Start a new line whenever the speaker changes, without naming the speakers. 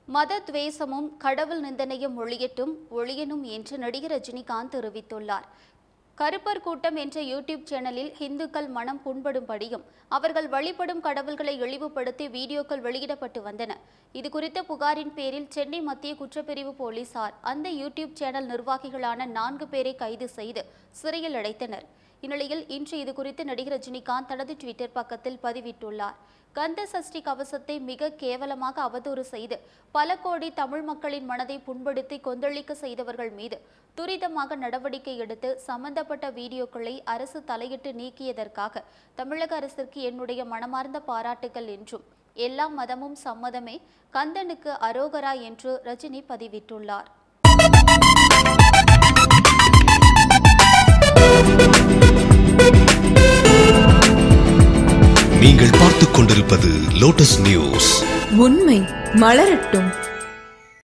மத துவேஷமும் கடவுள் நிந்தனையும் ஒழியட்டும் ஒழியனும் என்று நடிகர் ரஜினிகாந்த் தெரிவித்துள்ளார் கருப்பர் கூட்டம் என்ற யூடியூப் சேனலில் இந்துக்கள் மனம் புண்படும்படியும் அவர்கள் வழிபடும் கடவுள்களை இழிவுபடுத்தி வீடியோக்கள் வெளியிடப்பட்டு வந்தன இது குறித்த புகாரின் பேரில் சென்னை மத்திய குற்றப்பிரிவு போலீசார் அந்த யூடியூப் சேனல் நிர்வாகிகளான நான்கு பேரை கைது செய்து சிறையில் அடைத்தனர் இந்நிலையில் இன்று இது குறித்து நடிகர் ரஜினிகாந்த் தனது ட்விட்டர் பக்கத்தில் பதிவிட்டுள்ளார் கந்த சஷ்டி கவசத்தை மிக கேவலமாக அவதூறு செய்து பல கோடி தமிழ் மக்களின் மனதை புண்படுத்தி கொந்தளிக்க செய்தவர்கள் மீது துரிதமாக நடவடிக்கை எடுத்து சம்பந்தப்பட்ட வீடியோக்களை அரசு தலையிட்டு நீக்கியதற்காக தமிழக அரசிற்கு என்னுடைய மனமார்ந்த பாராட்டுகள் என்றும் எல்லா மதமும் சம்மதமே கந்தனுக்கு அரோகரா என்று ரஜினி பதிவிட்டுள்ளார்
நீங்கள் பார்த்துக் கொண்டிருப்பது லோட்டஸ் நியூஸ்
உண்மை மலரட்டும்